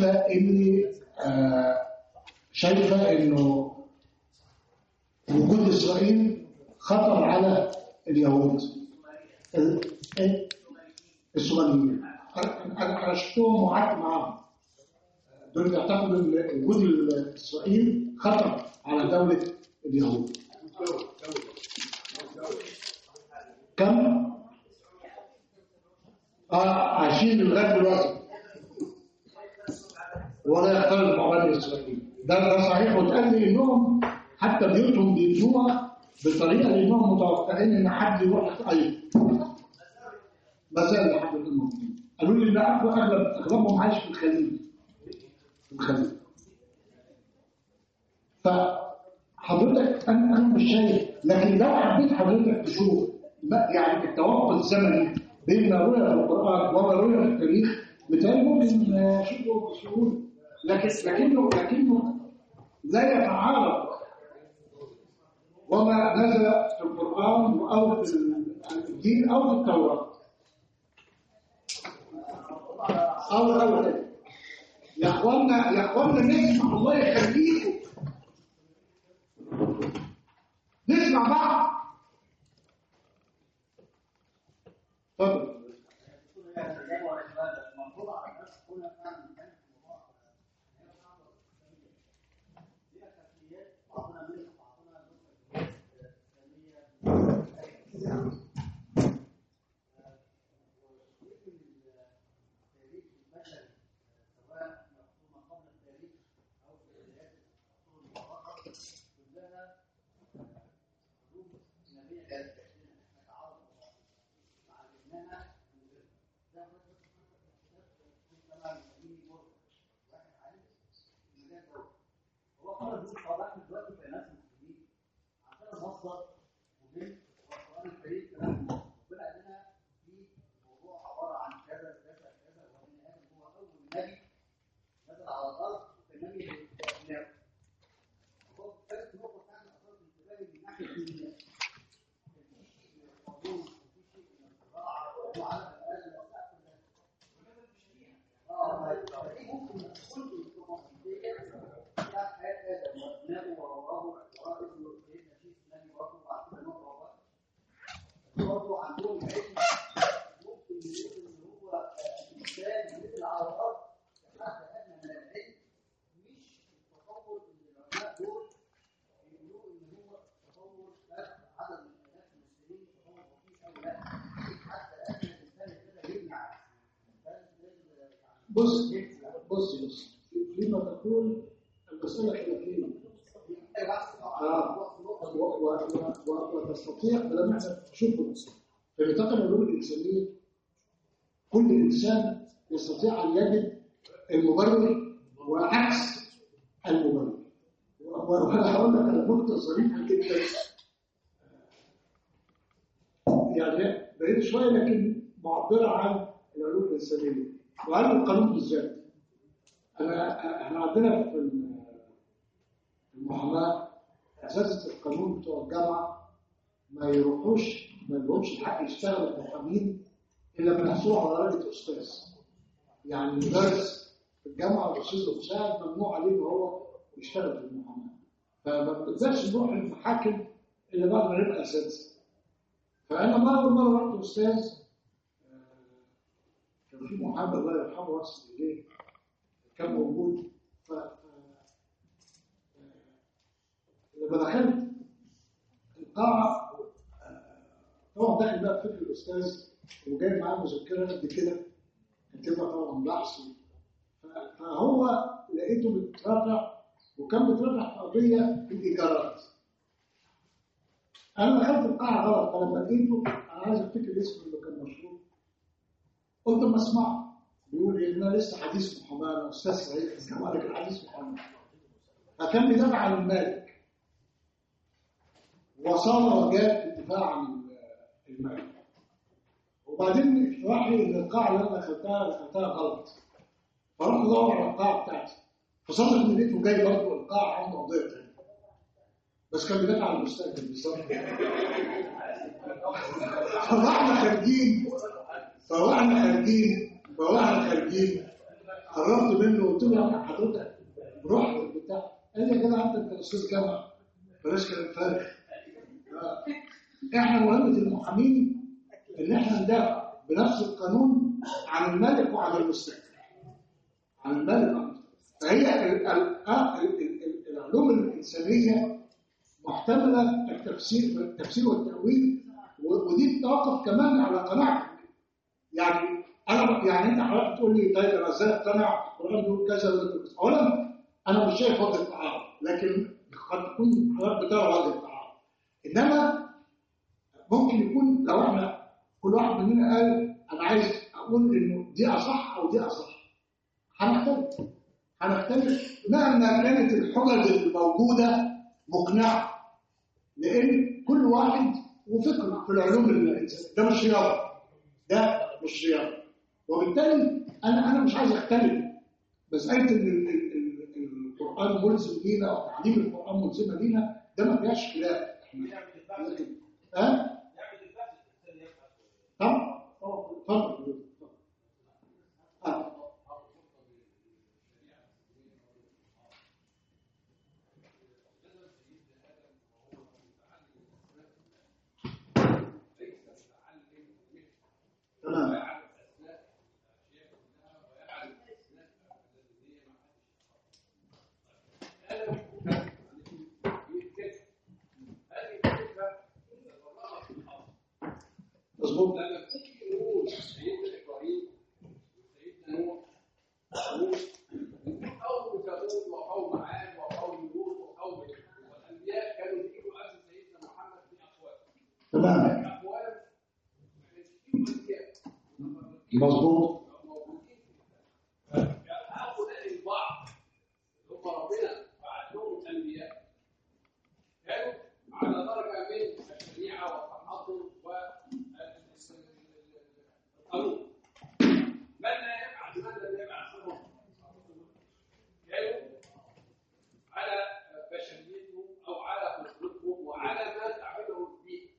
اللي آه، شايفة إنه وجود إسرائيل خطر على اليهود ال- إيه؟ الصوماليين أنا- أنا أنا شفتهم وقعدت معاهم دول بيعتقدوا إن وجود إسرائيل خطر على دولة اليهود كم؟ آه عايشين لغاية دلوقتي ولا يختلط مع بني إسرائيل ده ده صحيح واتقال لي إنهم حتى بيوتهم بيبنوها بطريقة لأنهم متوقعين إن حد يروح يتقيد ما زال لحد الآن موجودين قالوا لي إن أغلب أغلب أغلبهم عايش في الخليج في الخليج فحضرتك انا انا مش شايف لكن لو حبيت حضرتك تشوف بقى يعني التوقع الزمني بين ما روي في القران وما روي في التاريخ بالتالي ممكن آه، شوفه بسهوله لكن لكنه لكنه لا يتعارض وما نزل في القران او في الدين او في التوراه او او كده يا اخوانا يا اخوانا نسمع الله يخليكم نسمع بعض اتفضل بص بص بص فيما تقول المسألة خلافية آه. و- و- و- و- وتستطيع لما احنا شوفوا في نطاق العلوم الإنسانية كل إنسان يستطيع أن يجد المبرر وعكس المبرر و- وأنا هقول لك على نقطة ظريفة جدا يعني بعيد شوية لكن معبرة عن العلوم الإنسانية وعن القانون بالذات أنا احنا عندنا في ال- المحاماة أساتذة القانون بتوع الجامعة ما يروحوش ما لهمش الحق يشتغلوا محامين إلا من يحصلوا على درجة أستاذ يعني المدرس في الجامعة والأستاذ المساعد ممنوع عليه إن هو يشتغل في المحاماة فما بنقدرش نروح المحاكم إلا بعد ما نبقى أساتذة فأنا مرة مرة رحت أستاذ آه، كان في محامي الله يرحمه ويحسن إليه كان موجود ف ف- آه، لما دخلت القاعة آه، طبعا داخل بقى فكر الأستاذ وجاي معاه مذكرة قد كده كاتبها طبعا بحث ف- فهو لقيته بيترافع وكان بيترافع في قضية في الإيجارات انا دخلت القاعه غلط فلما لقيته انا عايز افتكر اسمه اللي كان مشهور قلت اما اسمعه بيقول ايه إن انا لسه حديث محاماه انا استاذ صحيح في الجامعه لكن حديث محاماه فكان بيدافع عن المالك وصار وجاء في الدفاع عن المالك وبعدين راح لي ان القاعه اللي انا دخلتها دخلتها غلط فرحت ادور على القاعه بتاعتي فصدق ان لقيته جاي برضه القاعه عنده قضيه تانيه بس كان بيدافع عن المستقبل بالظبط فواحنا خارجين فواحنا خارجين فواحنا خارجين قربت منه وقلت له حضرتك روح بتاع قال لي يا جدع انت انت استاذ جامعه بلاش كلام فارغ آه. احنا مهمه المحامين ان احنا ندافع بنفس القانون عن الملك وعن المستكبر عن الملك وعن المستكبر فهي ال- ال- آه، ال- ال- ال- العلوم الانسانيه محتمله التفسير التفسير والتاويل و- ودي بتوقف كمان على قناعتك يعني انا يعني انت حضرتك تقول لي طيب انا ازاي اقتنع القران بيقول كذا ولا بيقول كذا اولا انا مش شايف وجه التعارض لكن قد تكون حضرتك بترى وجه التعارض انما ممكن يكون لو احنا كل واحد مننا قال انا عايز اقول انه دي اصح او دي اصح هنختلف هنختلف مهما كانت الحجج الموجوده مقنعه لان كل واحد وفكره في العلوم الانسانيه ده مش رياضه ده مش رياضه وبالتالي انا انا مش عايز اختلف مساله ان ال- ال- ال- القران ملزم لينا او تعليم القران ملزمه لينا ده ما فيهاش خلاف احنا لكن ها طب طب اتفضل آه. تمام مظبوط لما بتيجي نقول سيدنا ابراهيم وسيدنا نوح نوح نقول قوم ثمود وقوم عاد وقوم لوط وقوم والانبياء كانوا بيجوا قبل سيدنا محمد في اقوال تمام اقوال ما كانش فيهم انبياء مظبوط موجودين هؤلاء البعض اللي هم ربنا بعت لهم الانبياء كانوا على درجه من الشريعه والتحضر والقانون من لا يبعث من لم يبعث لهم كانوا على بشريتهم او على فطرتهم وعلى ما تعمله الدين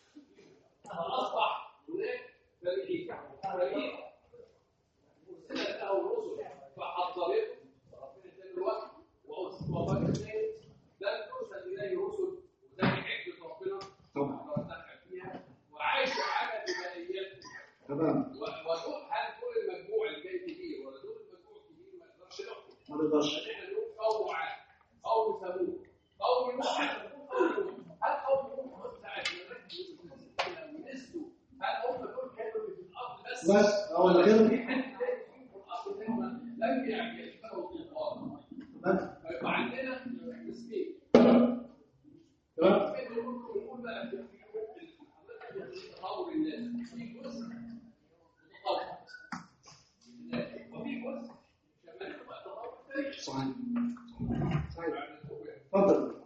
فاصبح هناك فريق فريق ارسلت له الرسل فحضرته ربنا اداله الوقت ووقت ثاني لم ترسل اليه رسل وده حكمه ربنا طبعا ودخل فيها وعاش على بدائياته تمام ودول هل دول المجموع اللي جاي كبير ولا دول المجموع كبير ما نقدرش نحكم ما نقدرش عشان احنا نقول قوم عاد قوم ثمود قوم نوح حتى نقول قوم نوح هل قوم نوح بس ساعه ما ركزوا ونسوا هل هم دول كانوا اللي في الارض بس بس هو الغير في حد تاني فيهم في الارض هم لم يعني يشتغلوا طوفان تمام فيبقى عندنا قسمين تمام القسمين اللي ممكن نقول بقى في حضرتك تطور الناس في جزء متطور وفي جزء كمان يبقى تطور تاريخي صحيح صحيح بعد التوبة. اتفضل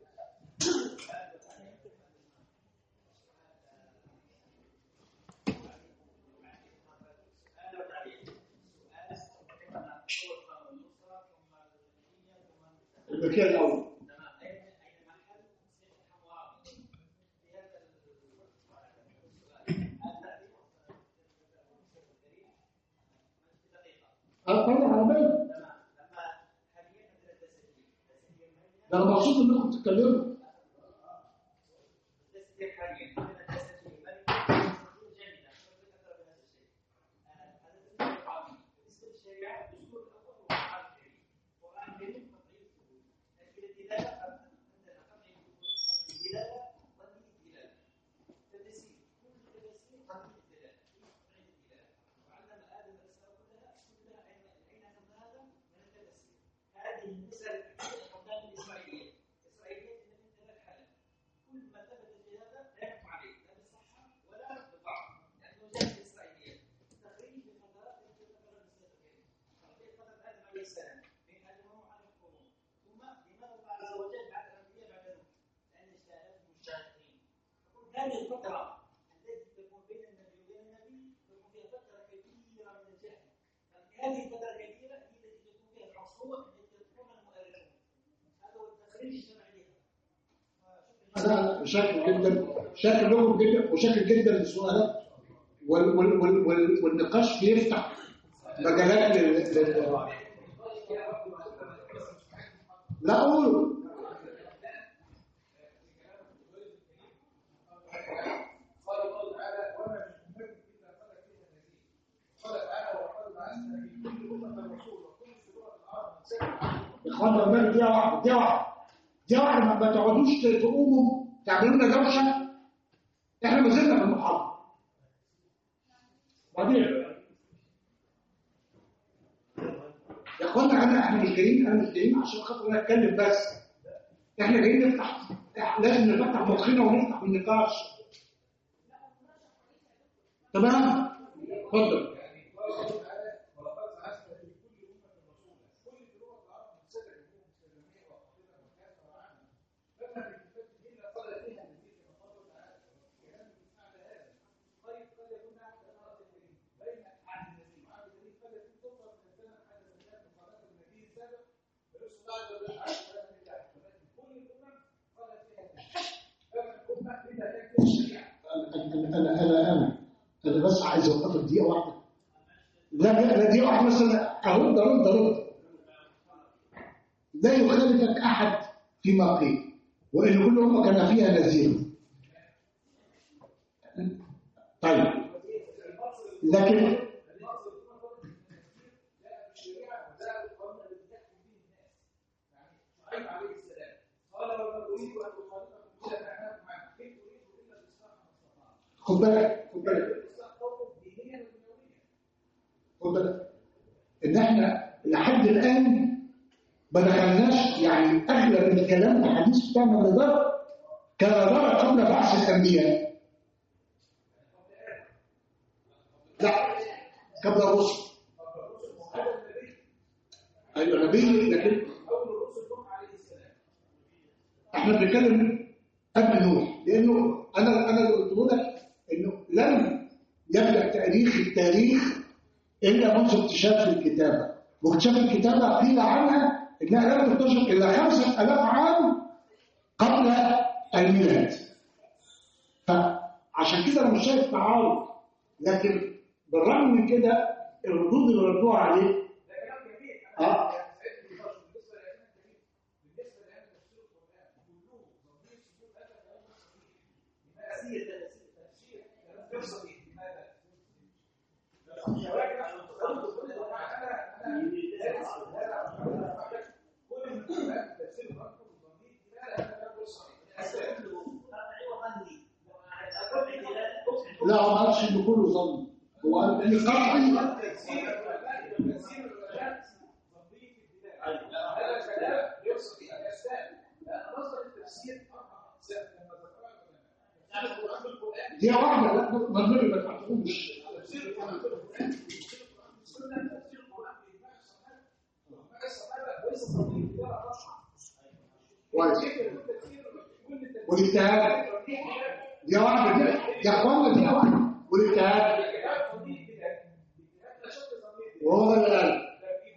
المكان الاول اه طبعا عربيه ده انا مبسوط انكم بتتكلموا هذه المسألة الحكام الإسرائيلية إسرائيلية من ثلاث حالات كل ما ثبت في هذا لا يحكم عليه لا بالصحة ولا بالضعف لأنه جاء في الإسرائيلية تخريج الفترات التي ذكرها الاستاذ الكريم في فترة آدم عليه السلام بين آدم ونوح عليه القرون ثم لماذا الله عز وجل بعد الأنبياء بعد نوح لأن اجتهادات مجتهدين يقول هذه الفترة التي تكون بين النبي وبين النبي تكون فيها فترة كبيرة من الجهل هذه الفترة الكبيرة هي التي تكون فيها العصور التي يذكرها المؤرخون هذا هو التخريج الشرعي لها انا شاكر جدا شاكر لكم جدا وشاكر جدا للسؤالات وال وال وال وال والنقاش بيفتح مجالات لل... لل... لا قول قال الله تعالى وما من أمة إلا خلت فيها نذير قال تعالى وقد بعثنا في كل أمة رسولا كل شرور الأرض سبع اخوانا بالك دي واحده دي واحده دي واحده ما ما تقعدوش تقوموا تعملوا لنا دوشه احنا ما زلنا في المحاضره بعدين يا اخوانا انا احنا مش جايين انا مش جايين عشان خاطر انا اتكلم بس احنا جايين نفتح إح- لازم نفتح مخنا ونفتح النقاش تمام اتفضل يعني قال الله تعالى ولقد بعثنا في كل أمة رسولا كل شرور الأرض سبع نجوم سلمية وقاتلة وكافة وعامة فما من كتاب إلا قال فيها نذير كما قال الله تعالى كلام على هذا طيب قد يكون نعم الأرض الكريم بين عن النذير وعن النذير قد يكون تفضل من الزمن على زمان مقالات النذير السابق فيرسل الله عز وجل على كلام الله ولكن كل الأمم قال فيها نذير فما الأمة إلا تكتب الشريعة انا انا انا انا انا بس عايز اوقفك دقيقه واحده لا لا لا دقيقه واحده مثلا ارد ارد ارد لا يخالفك احد فيما قيل وان كل امه كان فيها نذير طيب لكن شعيب عليه السلام قال وما اريد ان اخالفكم الى ما انهاكم عنه ان اريد الا الاصلاح ما استطعت خد بالك خد بالك الاصلاح قوله دينيا ودنيويا خد بالك ان احنا لحد الان ما دخلناش يعني اغلب الكلام الحديث بتاعنا ده كان دار قبل بعث الانبياء لا قبل الرسل ايوه نبي لكن اول الرسل نوح عليه السلام احنا بنتكلم قبل نوح لانه انا انا اللي قلت لك انه لم يبدا تاريخ التاريخ الا منذ اكتشاف الكتابه واكتشاف الكتابه قيل عنها انها لم تكتشف الا 5000 عام قبل الميلاد فعشان كده انا مش شايف تعارض لكن بالرغم من كده الردود اللي ردوها عليه ده كلام جميل آه. انا سعيد بالنقاش بالنسبه لايام الكريم بالنسبه لايام تفسير القران كلهم ضمير سجود هذا كلام غير صحيح لماذا؟ تفسير كلام غير صحيح لماذا؟ ولكن عشان تخلص كل ده انا انا دارس هذا كل من القران تفسير القران كله ضمير لماذا هذا كلام غير صحيح؟ أستدل لا هو ما قالش ان كله ظن هو قال ان قطعي تفسير القران تفسير القران ضمير البلاد هذا كلام غير صحيح الاسباب لان مصدر التفسير اربع اقسام لما ذكرها العلماء القران بالقران دي واحده لا نظري ما تعرفوش تفسير القران بالقران تفسير القران بالسنه تفسير القران باجماع الصحابه واجماع الصحابه ليس ضمير البلاد اصلا كويس تفسير كل التفسير والاجتهاد دي واحده دي يا اخوانا دي واحده والاجتهاد وهو ده اللي قال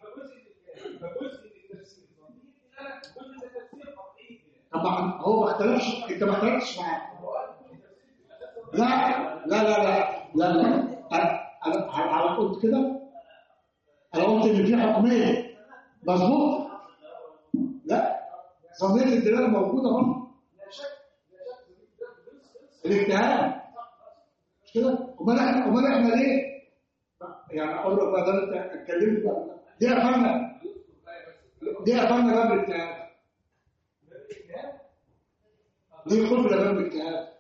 طبعا هو ما اختلفش انت ما اختلفتش معاه لا لا لا لا لا لا انا انا على قلت كده انا قلت ان في حكمين مظبوط لا ظنيه الدلاله موجوده برضه الاجتهاد مش كده امال احنا امال احنا ليه يعني اقول لك بقى ده انت اتكلمت بقى ليه قفلنا ليه قفلنا باب الاجتهاد ليه قفل باب الاجتهاد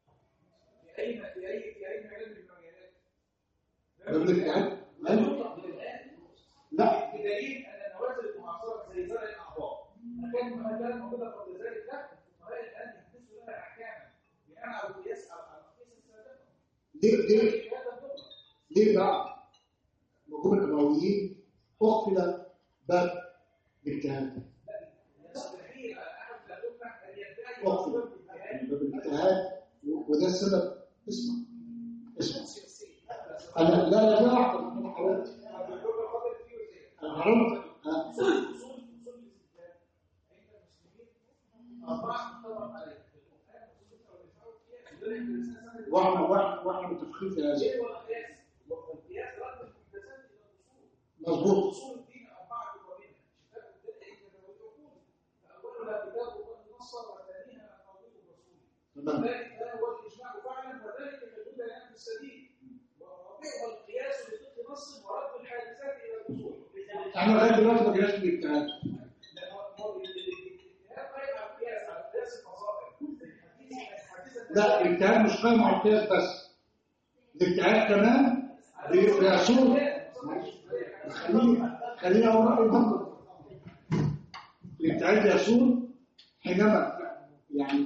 باب الاجتهاد ماله؟ لا بدليل ان النوازل المعاصره زي زرع الاعضاء كانت ما كانت موجوده قبل ذلك لا الفقهاء الان يحدثوا لها احكاما بناء على القياس على القياس السابقه ليه ليه هذا الضبط ليه بقى مجموع الامويين اقفل باب الاجتهاد يستحيل على احد الامه ان يدعي اقفل مصدر الاجتهاد باب الاجتهاد وده السبب اسمع اسمع السياسي انا لا لا لا واحده انا حاولت الدكتور فاضل فيه وزير انا حرمت ها. اصول اصول اصول الاستدلال عند المسلمين اربعه متفق عليها القران والسنه والاجماع والقياس دول عند الانسان سنه واحنا واحنا واحنا متفقين في هذا الشيء والقياس والقياس رد المحدثات الى الاصول مظبوط اصول الدين اربعه قوانين شفاء الدين عند العقول فاولها كتاب الله نصر وثانيها قوله الرسول تمام ذلك هو الاجماع فعلا وذلك يدل على السبيل ورابعها القياس لفقه نص ورد الحادثات الى الاصول احنا لغايه دلوقتي ما جيناش للاجتهاد لا الاجتهاد مش قائم على القياس بس الاجتهاد كمان بي- بيصور خليني خليني اقول رايي برضه الاجتهاد يصور حينما يعني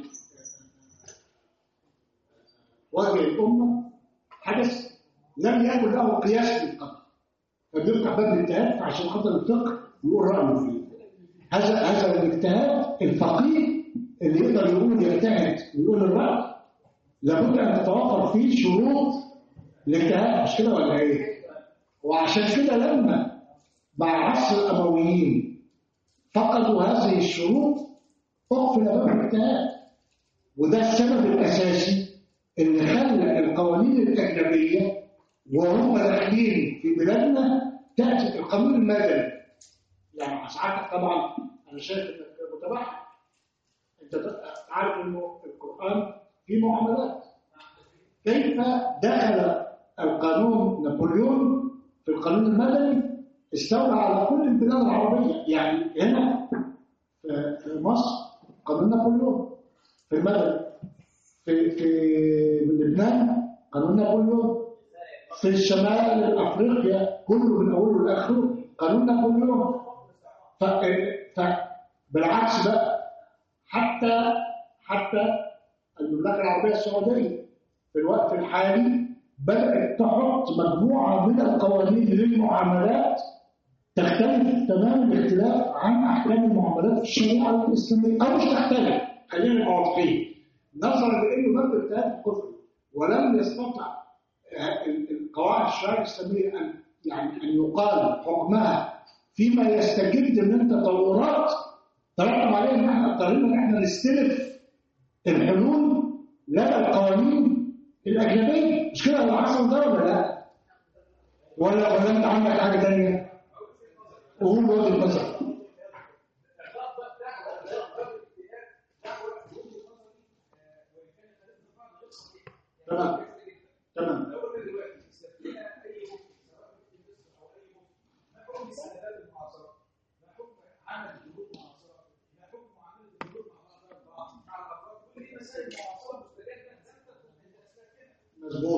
وجه الامه حدث لم يكن له قياس من قبل فبيفتح باب الاجتهاد عشان خاطر الفقه يقول رايه فيه هذا هذا الاجتهاد الفقيه اللي يقدر يقول يجتهد ويقول الراي لابد ان تتوفر فيه شروط الاجتهاد مش كده ولا ايه؟ وعشان كده لما مع عصر الامويين فقدوا هذه الشروط اقفل باب الاجتهاد وده السبب الاساسي اللي خلى القوانين الاجنبيه وهم داخلين في بلادنا تاتي القانون المدني يعني ساعتك طبعا انا شايف انك متبحر انت عارف انه القران فيه معاملات كيف دخل القانون نابليون في القانون المدني استولى على كل البلاد العربيه يعني هنا في في مصر قانون نابليون في المدني في في لبنان قانون نابليون في الشمال افريقيا كله من اوله لاخره قانون نابليون ف... ف... بالعكس بقى حتى حتى المملكه العربيه السعوديه في الوقت الحالي بدات تحط مجموعه من القوانين للمعاملات تختلف تمام الاختلاف عن احكام المعاملات في الشريعه الاسلاميه او مش تختلف خلينا نبقى واضحين نظرا لانه باب الاجتهاد كفر ولم يستطع القواعد الشرعيه الاسلاميه ان يعني ان يقال حكمها فيما يستجد من تطورات ترتب عليها ان احنا اضطرينا ان احنا نستلف الحلول لدى القوانين الاجنبيه مش كده اللي حصل ده ولا لا؟ ولا ولا انت عندك حاجه ثانيه؟ قول وجهه نظرك تمام تمام مظبوط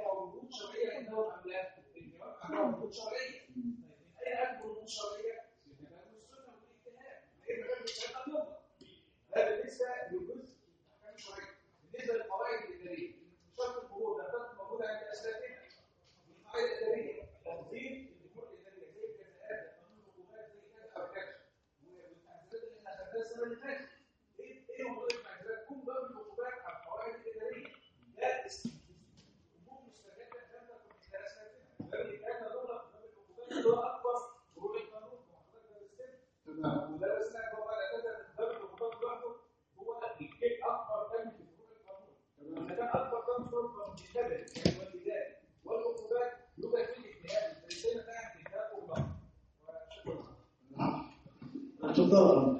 ده بالنسبه للجزء الاحكام الشرعيه بالنسبه للقواعد الاداريه شرط الفروض ده كانت موجوده عند اسلافنا القواعد الاداريه تنظيم الامور الاداريه زي الجزاءات قانون العقوبات زي كذا او كذا والتعزيزات اللي احنا خدناها السنه اللي فاتت ايه ايه موضوع التعزيزات كل باب العقوبات على القواعد الاداريه ده امور مستجده لم تكن عند اسلافنا باب الاداره دول باب العقوبات اللي هو اكبر فروع القانون وحضرتك درستها تمام ودرسنا بابا الاساس باب العقوبات لوحده هو الكيك اكبر دم في فروع القانون اذا كان اكبر دم في فروع القانون بالكذب والبدايه والعقوبات يبقى في الاجتهاد فازاي نتعامل في الكتاب والله وشكرا نعم اتفضل